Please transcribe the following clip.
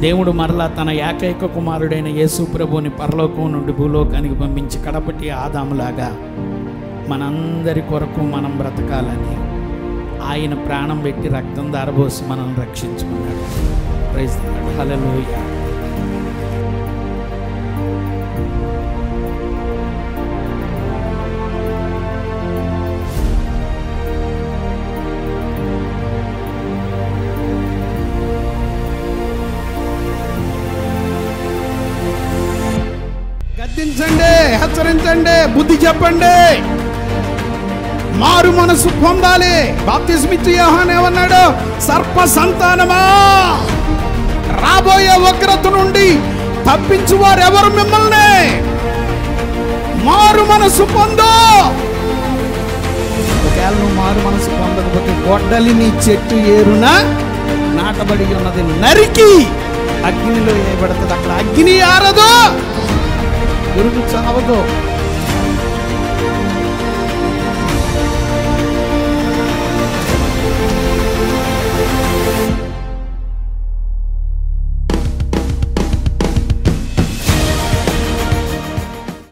దేవుడు మరలా తన ఏకైక కుమారుడైన యేసు ప్రభుని పరలోకం నుండి భూలోకానికి పంపించి కడపటి ఆదాములాగా మనందరి కొరకు మనం బ్రతకాలని ఆయన ప్రాణం పెట్టి రక్తం దారబోసి మనల్ని రక్షించుకున్నాడు ప్రైజ్ హల్లెలూయా గద్దించండి హెచ్చరించండి బుద్ధి చెప్పండి మారు మనసు పొందాలి బాప్తిస్మిచ్చి యోహాన్ ఏమన్నాడు సర్ప సంతానమా రాబోయే ఉగ్రత నుండి తప్పించు వారు ఎవరు మిమ్మల్ని మారు మనసు పొందు ఒకవేళ నువ్వు మారు మనసు పొందకపోతే గొడ్డలి నీ చెట్టు ఏరున నాటబడి ఉన్నది నరికి అగ్నిలో వేయబడుతుంది అక్కడ అగ్ని ఆరదు గురువు చావదు